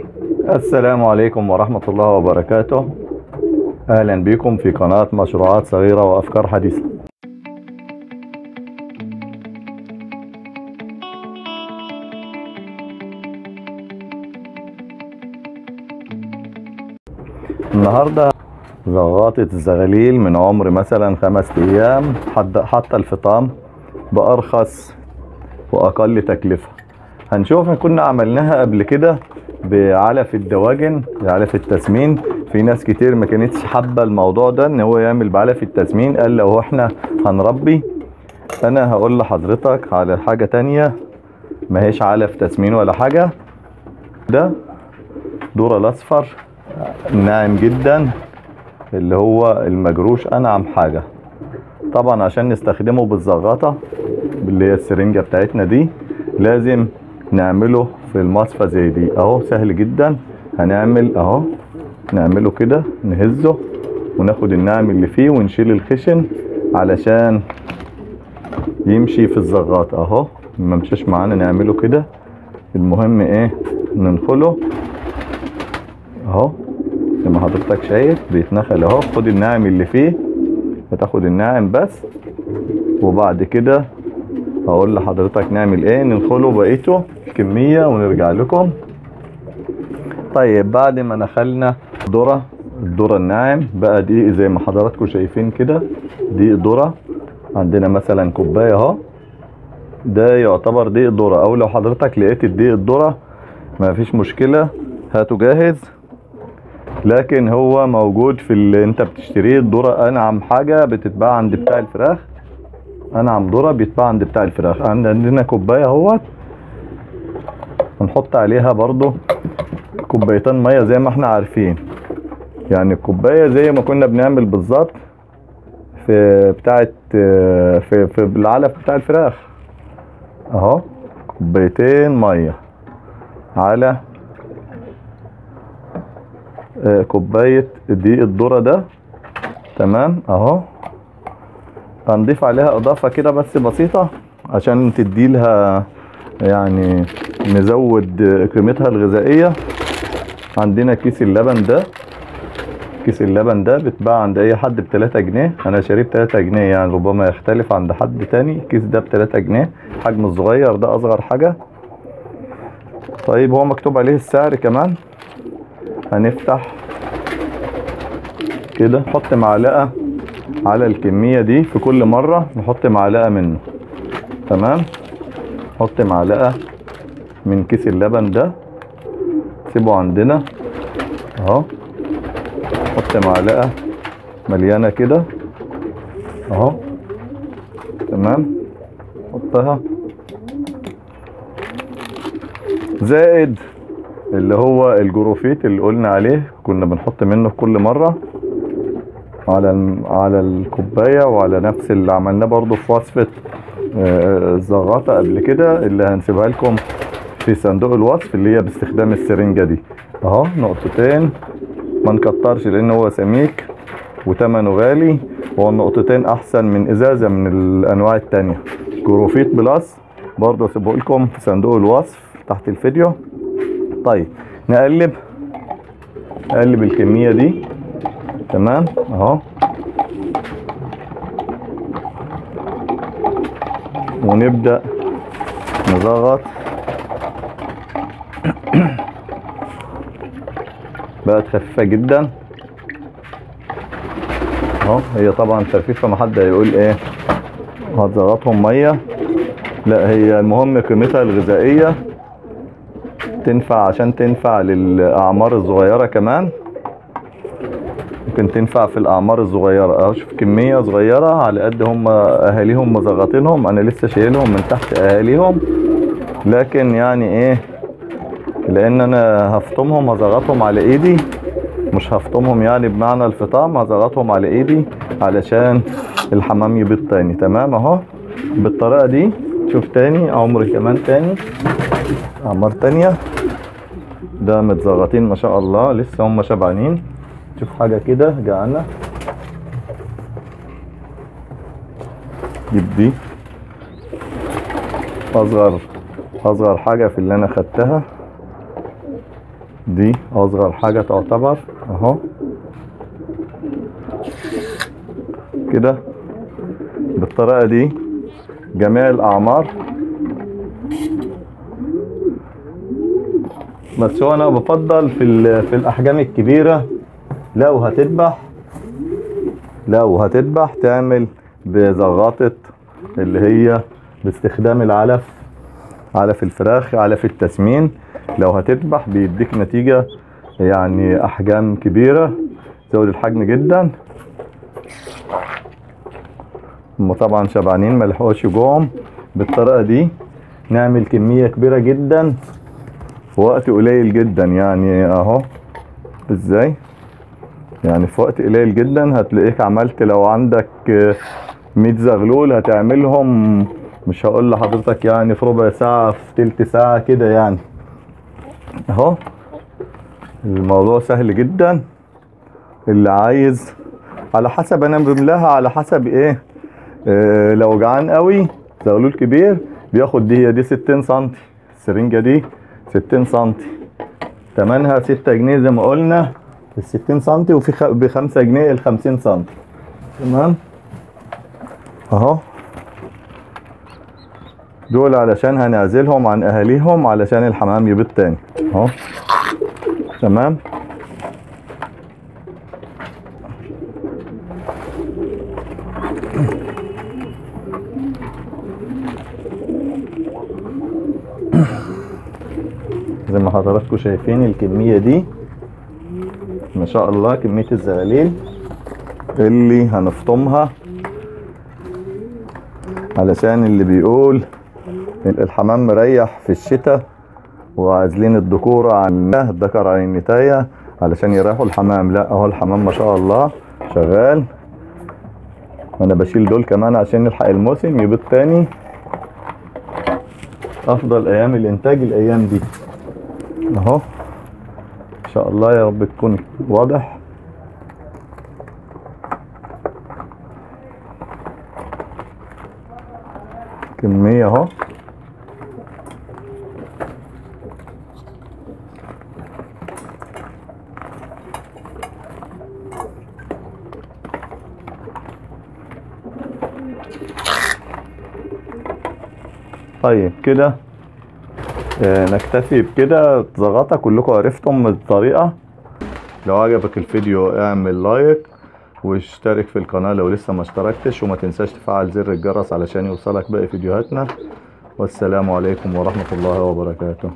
السلام عليكم ورحمة الله وبركاته أهلا بكم في قناة مشروعات صغيرة وأفكار حديثة النهاردة زغاطة الزغاليل من عمر مثلا خمس أيام حد- حتى الفطام بأرخص وأقل تكلفة هنشوف إن كنا عملناها قبل كده بعلف الدواجن علف التسمين في ناس كتير ما كانتش حابة الموضوع ده ان هو يعمل بعلف التسمين قال لو احنا هنربي انا هقول لحضرتك على حاجة تانية ما هيش علف تسمين ولا حاجة ده ذرة الاصفر ناعم جدا اللي هو المجروش انعم حاجة طبعا عشان نستخدمه بالزغاطة اللي هي السرنجة بتاعتنا دي لازم نعمله في المصفى زي دي اهو سهل جدا هنعمل اهو نعمله كده نهزه وناخد النعم اللي فيه ونشيل الخشن علشان يمشي في الزغاط اهو ما مشاش معانا نعمله كده المهم ايه ننخله اهو زي ما حضرتك شايف بيتنخل اهو خد الناعم اللي فيه هتاخد الناعم بس وبعد كده هقول لحضرتك نعمل ايه ننخله بقيته كمية ونرجع لكم طيب بعد ما نخلنا ذرة الذرة الناعم بقى دي زي ما حضراتكم شايفين كده دي ذرة عندنا مثلا كوباية اهو ده يعتبر دقيق ذرة او لو حضرتك لقيت الدقيق الذرة ما فيش مشكلة هاته جاهز لكن هو موجود في اللي انت بتشتريه الذرة انعم حاجة بتتباع عند بتاع الفراخ انعم ذرة بيتباع عند بتاع الفراخ عند- عندنا كوباية اهوت هنحط عليها برضو كوبايتين ميه زي ما احنا عارفين يعني الكوبايه زي ما كنا بنعمل بالظبط في بتاعه في في العلف بتاع الفراخ اهو كوبايتين ميه على آه، كوبايه دقيق الذره ده تمام اهو هنضيف عليها اضافه كده بس بسيطه عشان تدي لها يعني نزود قيمتها الغذائيه عندنا كيس اللبن ده كيس اللبن ده بيتباع عند اي حد ب 3 جنيه انا شاريه ب 3 جنيه يعني ربما يختلف عند حد تاني الكيس ده ب 3 جنيه الحجم الصغير ده اصغر حاجه طيب هو مكتوب عليه السعر كمان هنفتح كده نحط معلقه على الكميه دي في كل مره نحط معلقه منه تمام نحط معلقه من كيس اللبن ده سيبه عندنا اهو نحط معلقه مليانه كده اهو تمام حطها زائد اللي هو الجروفيت اللي قلنا عليه كنا بنحط منه في كل مره على الم- على الكوبايه وعلى نفس اللي عملناه برضو في وصفه آه، الزغاطه قبل كده اللي هنسيبها لكم في صندوق الوصف اللي هي باستخدام السرنجه دي اهو نقطتين ما نكترش لان هو سميك وتمنه غالي هو النقطتين احسن من ازازه من الانواع التانية جروفيت بلس برضه اسيبه لكم في صندوق الوصف تحت الفيديو طيب نقلب نقلب الكميه دي تمام اهو ونبدا نضغط بقت خفيفه جدا اهو هي طبعا خفيفه ما حد هيقول ايه هتزغطهم ميه لا هي المهم قيمتها الغذائيه تنفع عشان تنفع للاعمار الصغيره كمان ممكن تنفع في الاعمار الصغيره اشوف كميه صغيره على قد هم اهاليهم مزغطينهم انا لسه شايلهم من تحت اهاليهم لكن يعني ايه لان انا هفطمهم هزغطهم على ايدي مش هفطمهم يعني بمعنى الفطام هزغطهم على ايدي علشان الحمام يبيض تاني تمام اهو بالطريقه دي شوف تاني عمر كمان تاني اعمار تانية ده متزغطين ما شاء الله لسه هم شبعانين شوف حاجه كده جعانه جيب دي اصغر اصغر حاجه في اللي انا خدتها دي اصغر حاجة تعتبر اهو كده بالطريقة دي جميع الاعمار بس هو انا بفضل في ال- في الاحجام الكبيرة لو هتذبح لو هتذبح تعمل بزغاطة اللي هي باستخدام العلف علف الفراخ علف التسمين لو هتذبح بيديك نتيجة يعني أحجام كبيرة زود الحجم جدا هم طبعا شبعانين ملحقوش يجوعهم بالطريقة دي نعمل كمية كبيرة جدا في وقت قليل جدا يعني اهو ازاي يعني في وقت قليل جدا هتلاقيك عملت لو عندك آه، 100 زغلول هتعملهم مش هقول لحضرتك يعني في ربع ساعة في تلت ساعة كده يعني اهو الموضوع سهل جدا اللي عايز على حسب انا بملاها على حسب ايه آه لو جعان قوي زغلول كبير بياخد دي هي دي 60 سنتي السرنجة دي 60 سنتي تمنها 6 جنيه زي ما قلنا ال 60 سنتي وفي خ... ب 5 جنيه ال 50 سنتي تمام اهو دول علشان هنعزلهم عن اهاليهم علشان الحمام يبيض تاني اهو تمام زي ما حضراتكم شايفين الكمية دي ما شاء الله كمية الزغاليل اللي هنفطمها علشان اللي بيقول الحمام مريح في الشتاء وعازلين الذكورة عن الذكر عن النتاية علشان يريحوا الحمام لا اهو الحمام ما شاء الله شغال انا بشيل دول كمان عشان نلحق الموسم يبيض تاني افضل ايام الانتاج الايام دي اهو ان شاء الله يا رب تكون واضح كمية اهو طيب كده آه، نكتفي بكده زغطة كلكم عرفتم الطريقة لو عجبك الفيديو اعمل لايك واشترك في القناة لو لسه ما اشتركتش وما تنساش تفعل زر الجرس علشان يوصلك باقي فيديوهاتنا والسلام عليكم ورحمة الله وبركاته